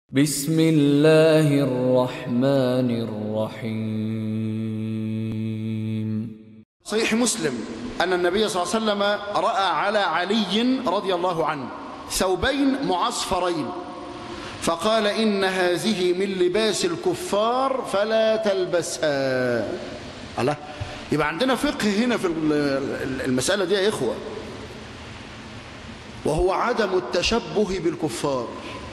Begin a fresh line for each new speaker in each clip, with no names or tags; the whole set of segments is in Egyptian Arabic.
بسم الله الرحمن الرحيم
صحيح مسلم أن النبي صلى الله عليه وسلم رأى على علي رضي الله عنه ثوبين معصفرين فقال إن هذه من لباس الكفار فلا تلبسها الله يبقى عندنا فقه هنا في المسألة دي يا إخوة وهو عدم التشبه بالكفار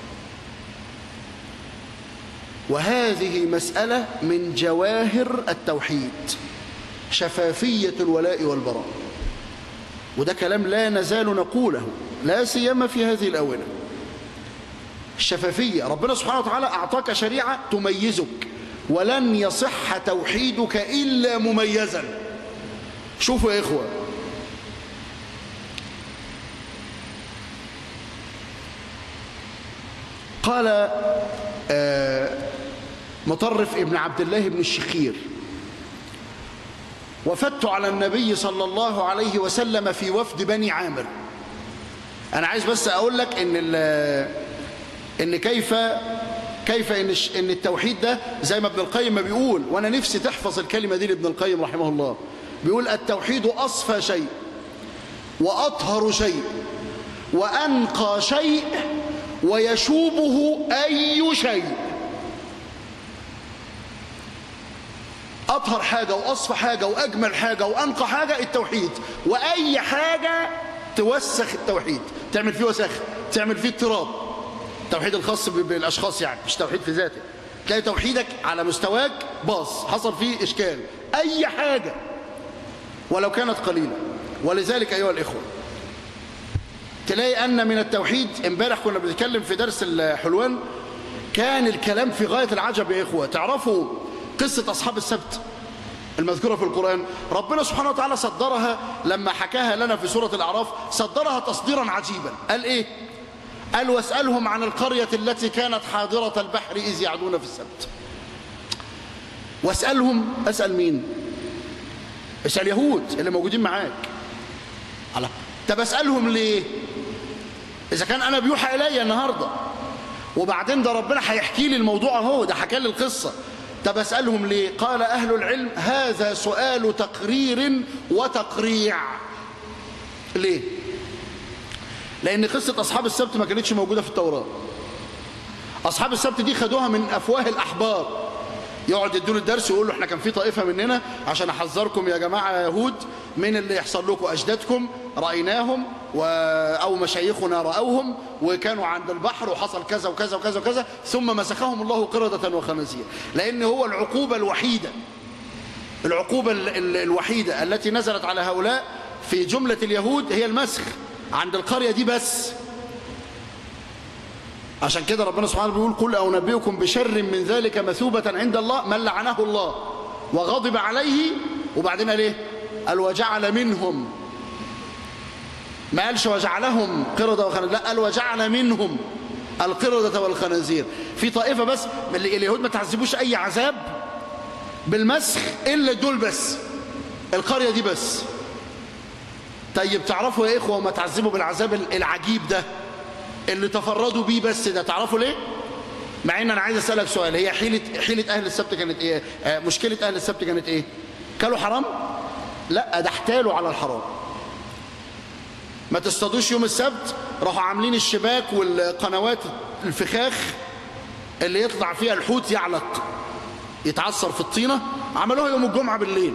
وهذه مسألة من جواهر التوحيد شفافية الولاء والبراء وده كلام لا نزال نقوله لا سيما في هذه الأونة الشفافية ربنا سبحانه وتعالى أعطاك شريعة تميزك ولن يصح توحيدك إلا مميزا شوفوا يا إخوة قال آه مطرف ابن عبد الله بن الشخير وفدت على النبي صلى الله عليه وسلم في وفد بني عامر أنا عايز بس أقول لك إن إن كيف كيف إن إن التوحيد ده زي ما ابن القيم ما بيقول وأنا نفسي تحفظ الكلمة دي لابن القيم رحمه الله بيقول التوحيد أصفى شيء وأطهر شيء وأنقى شيء ويشوبه أي شيء أطهر حاجة وأصفى حاجة وأجمل حاجة وأنقى حاجة التوحيد وأي حاجة توسخ التوحيد تعمل فيه وسخ تعمل فيه اضطراب التوحيد الخاص بالأشخاص يعني مش توحيد في ذاته تلاقي توحيدك على مستواك باص حصل فيه إشكال أي حاجة ولو كانت قليلة ولذلك أيها الإخوة تلاقي أن من التوحيد امبارح كنا بنتكلم في درس الحلوان كان الكلام في غاية العجب يا إخوة تعرفوا قصة أصحاب السبت المذكورة في القرآن ربنا سبحانه وتعالى صدرها لما حكاها لنا في سورة الأعراف صدرها تصديرا عجيبا قال إيه قال واسألهم عن القرية التي كانت حاضرة البحر إذ يعدون في السبت واسألهم أسأل مين اسأل يهود اللي موجودين معاك على طب أسألهم ليه إذا كان أنا بيوحى إلي النهاردة وبعدين ده ربنا هيحكي لي الموضوع اهو ده حكى لي القصة طب أسألهم ليه قال أهل العلم هذا سؤال تقرير وتقريع ليه لأن قصة أصحاب السبت ما كانتش موجودة في التوراة أصحاب السبت دي خدوها من أفواه الأحبار يقعد يدون الدرس ويقول له احنا كان في طائفة مننا عشان أحذركم يا جماعة يا يهود من اللي يحصل لكم أجدادكم رأيناهم و... أو مشايخنا رأوهم وكانوا عند البحر وحصل كذا وكذا وكذا وكذا ثم مسخهم الله قردة وخنازير لأن هو العقوبة الوحيدة العقوبة ال... ال... الوحيدة التي نزلت على هؤلاء في جملة اليهود هي المسخ عند القرية دي بس عشان كده ربنا سبحانه بيقول قل أو نبئكم بشر من ذلك مثوبة عند الله من لعنه الله وغضب عليه وبعدين قال ايه قال وجعل منهم ما قالش وجعلهم قردة وخنازير لا قال وجعل منهم القردة والخنازير في طائفة بس اليهود ما تعذبوش أي عذاب بالمسخ إلا دول بس القرية دي بس طيب تعرفوا يا إخوة وما تعذبوا بالعذاب العجيب ده اللي تفردوا بيه بس ده تعرفوا ليه مع ان انا عايز اسالك سؤال هي حيله حيله اهل السبت كانت ايه آه مشكله اهل السبت كانت ايه كلوا حرام لا ده احتالوا على الحرام ما تصطادوش يوم السبت راحوا عاملين الشباك والقنوات الفخاخ اللي يطلع فيها الحوت يعلق يتعثر في الطينه عملوها يوم الجمعه بالليل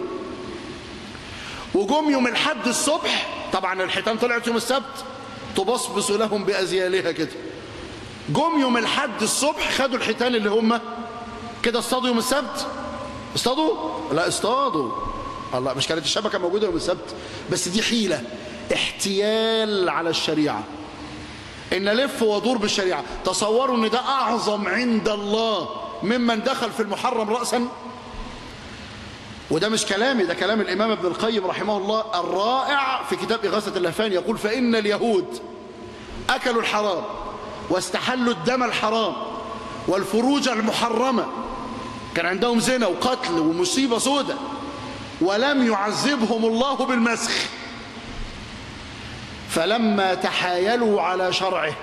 وجم يوم الحد الصبح طبعا الحيتان طلعت يوم السبت تبصبص لهم بأزيالها كده جم يوم الحد الصبح خدوا الحيتان اللي هم كده اصطادوا يوم السبت اصطادوا لا اصطادوا الله مش كانت الشبكة موجودة يوم السبت بس دي حيلة احتيال على الشريعة ان لف ودور بالشريعة تصوروا ان ده اعظم عند الله ممن دخل في المحرم رأسا وده مش كلامي ده كلام الإمام ابن القيم رحمه الله الرائع في كتاب إغاثة اللهفان يقول فإن اليهود أكلوا الحرام واستحلوا الدم الحرام والفروج المحرمة كان عندهم زنا وقتل ومصيبة سودة ولم يعذبهم الله بالمسخ فلما تحايلوا على شرعه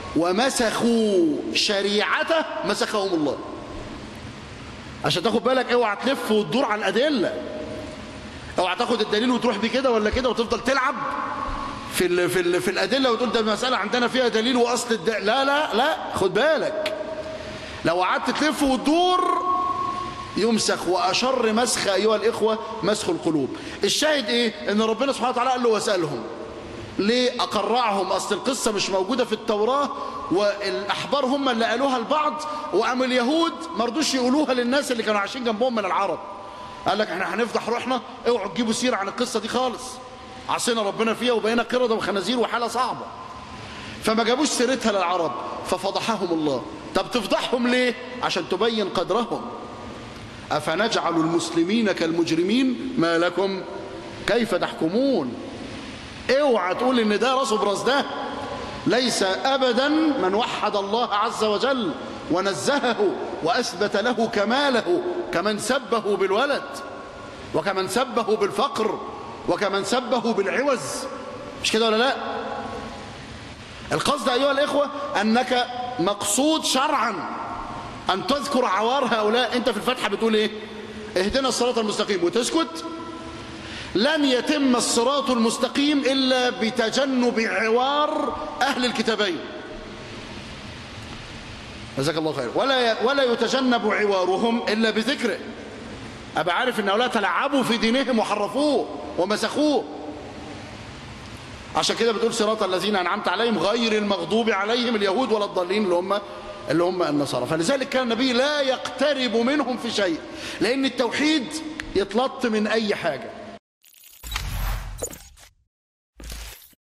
ومسخوا شريعته مسخهم الله عشان تاخد بالك اوعى تلف وتدور على الادله اوعى تاخد الدليل وتروح بيه كده ولا كده وتفضل تلعب في ال في ال في الادله وتقول ده المساله عندنا فيها دليل واصل الد... لا لا لا خد بالك لو قعدت تلف وتدور يمسخ واشر مسخ ايها الاخوه مسخ القلوب الشاهد ايه ان ربنا سبحانه وتعالى قال له واسالهم ليه اقرعهم اصل القصه مش موجوده في التوراه والاحبار هم اللي قالوها لبعض وقام اليهود ما رضوش يقولوها للناس اللي كانوا عايشين جنبهم من العرب قال لك احنا هنفضح روحنا اوعوا تجيبوا سيره عن القصه دي خالص عصينا ربنا فيها وبقينا قرده وخنازير وحاله صعبه فما جابوش سيرتها للعرب ففضحهم الله طب تفضحهم ليه عشان تبين قدرهم أفنجعل المسلمين كالمجرمين ما لكم كيف تحكمون اوعى تقول ان ده راسه براس ده ليس ابدا من وحد الله عز وجل ونزهه واثبت له كماله كمن سبه بالولد وكمن سبه بالفقر وكمن سبه بالعوز مش كده ولا لا القصد ايها الاخوه انك مقصود شرعا أن تذكر عوار هؤلاء أنت في الفتحة بتقول إيه اهدنا الصراط المستقيم وتسكت لن يتم الصراط المستقيم إلا بتجنب عوار أهل الكتابين جزاك الله خير ولا ولا يتجنب عوارهم إلا بذكره أبقى عارف أن هؤلاء تلعبوا في دينهم وحرفوه ومسخوه عشان كده بتقول صراط الذين أنعمت عليهم غير المغضوب عليهم اليهود ولا الضالين اللي هم اللي هم النصارى فلذلك كان النبي لا يقترب منهم في شيء لأن التوحيد يتلط من أي حاجة